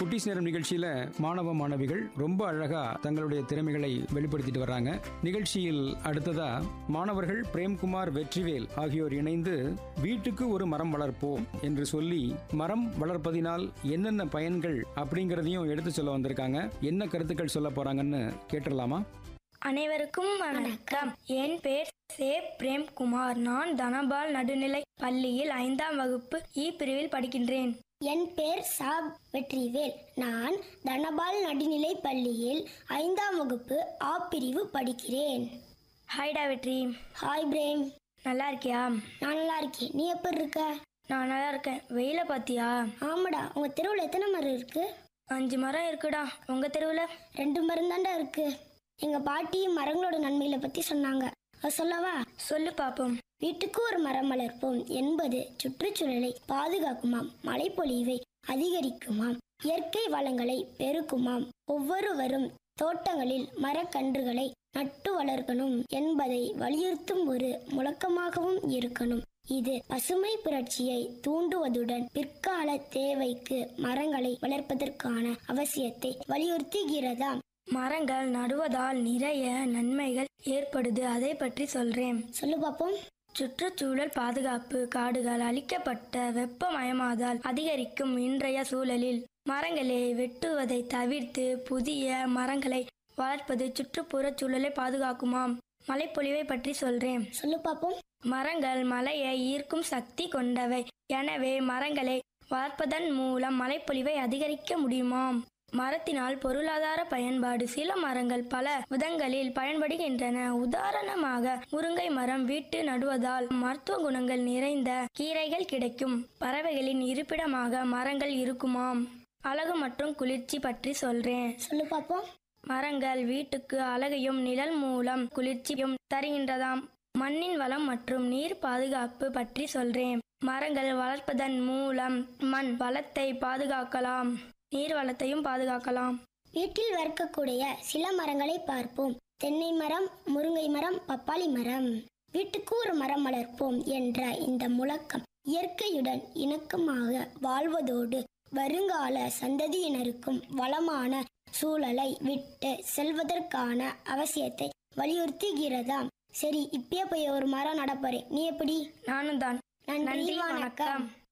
குட்டிஸ் நேரம் நிகழ்ச்சியில மாணவ மாணவிகள் ரொம்ப அழகா தங்களுடைய திறமைகளை வெளிப்படுத்திட்டு வர்றாங்க நிகழ்ச்சியில் அடுத்ததா மாணவர்கள் பிரேம்குமார் வெற்றிவேல் ஆகியோர் இணைந்து வீட்டுக்கு ஒரு மரம் வளர்ப்போம் என்று சொல்லி மரம் வளர்ப்பதினால் என்னென்ன பயன்கள் அப்படிங்கறதையும் எடுத்து சொல்ல வந்திருக்காங்க என்ன கருத்துக்கள் சொல்ல போறாங்கன்னு கேட்டுடலாமா அனைவருக்கும் வணக்கம் என் பேர் சே பிரேம்குமார் நான் தனபால் நடுநிலை பள்ளியில் ஐந்தாம் வகுப்பு இ பிரிவில் படிக்கின்றேன் என் பேர் சாப் வெற்றிவேல் நான் தனபால் நடுநிலை பள்ளியில் ஐந்தாம் வகுப்பு ஆ பிரிவு படிக்கிறேன் ஹாய்டா வெற்றி ஹாய் பிரேம் நல்லா இருக்கியா நான் நல்லா இருக்கேன் நீ எப்படி இருக்க நான் நல்லா இருக்கேன் வெயில பாத்தியா ஆமாடா உங்க தெருவில் எத்தனை மரம் இருக்கு அஞ்சு மரம் இருக்குடா உங்க தெருவில் ரெண்டு மரம் தாண்டா இருக்கு எங்க பாட்டி மரங்களோட நன்மைகளை பத்தி சொன்னாங்க அது சொல்லவா சொல்லு பாப்போம் வீட்டுக்கு ஒரு மரம் வளர்ப்போம் என்பது சுற்றுச்சூழலை பாதுகாக்குமாம் மழைப்பொழிவை அதிகரிக்குமாம் இயற்கை வளங்களை பெருக்குமாம் ஒவ்வொருவரும் தோட்டங்களில் மரக்கன்றுகளை நட்டு வளர்க்கணும் என்பதை வலியுறுத்தும் ஒரு முழக்கமாகவும் இருக்கணும் இது பசுமை புரட்சியை தூண்டுவதுடன் பிற்கால தேவைக்கு மரங்களை வளர்ப்பதற்கான அவசியத்தை வலியுறுத்துகிறதாம் மரங்கள் நடுவதால் நிறைய நன்மைகள் ஏற்படுது அதை பற்றி சொல்றேன் சொல்லு பாப்போம் சுற்றுச்சூழல் பாதுகாப்பு காடுகள் அழிக்கப்பட்ட வெப்பமயமாதல் அதிகரிக்கும் இன்றைய சூழலில் மரங்களை வெட்டுவதை தவிர்த்து புதிய மரங்களை வளர்ப்பது சுற்றுப்புறச் சூழலை பாதுகாக்குமாம் மழைப்பொழிவை பற்றி சொல்றேன் சொல்லு பாப்போம் மரங்கள் மழையை ஈர்க்கும் சக்தி கொண்டவை எனவே மரங்களை வளர்ப்பதன் மூலம் மழைப்பொழிவை அதிகரிக்க முடியுமாம் மரத்தினால் பொருளாதார பயன்பாடு சில மரங்கள் பல விதங்களில் பயன்படுகின்றன உதாரணமாக முருங்கை மரம் வீட்டு நடுவதால் மருத்துவ குணங்கள் நிறைந்த கீரைகள் கிடைக்கும் பறவைகளின் இருப்பிடமாக மரங்கள் இருக்குமாம் அழகு மற்றும் குளிர்ச்சி பற்றி சொல்றேன் சொல்லு பாப்போம் மரங்கள் வீட்டுக்கு அழகையும் நிழல் மூலம் குளிர்ச்சியும் தருகின்றதாம் மண்ணின் வளம் மற்றும் நீர் பாதுகாப்பு பற்றி சொல்றேன் மரங்கள் வளர்ப்பதன் மூலம் மண் வளத்தை பாதுகாக்கலாம் நீர் வளத்தையும் பாதுகாக்கலாம் வீட்டில் வளர்க்கக்கூடிய சில மரங்களை பார்ப்போம் தென்னை மரம் முருங்கை மரம் பப்பாளி மரம் வீட்டுக்கு ஒரு மரம் வளர்ப்போம் என்ற இந்த முழக்கம் இயற்கையுடன் இணக்கமாக வாழ்வதோடு வருங்கால சந்ததியினருக்கும் வளமான சூழலை விட்டு செல்வதற்கான அவசியத்தை வலியுறுத்துகிறதாம் சரி இப்பயே போய் ஒரு மரம் நடப்பறேன் நீ எப்படி நானும் தான் நன்றி நன்றி வணக்கம் வணக்கம்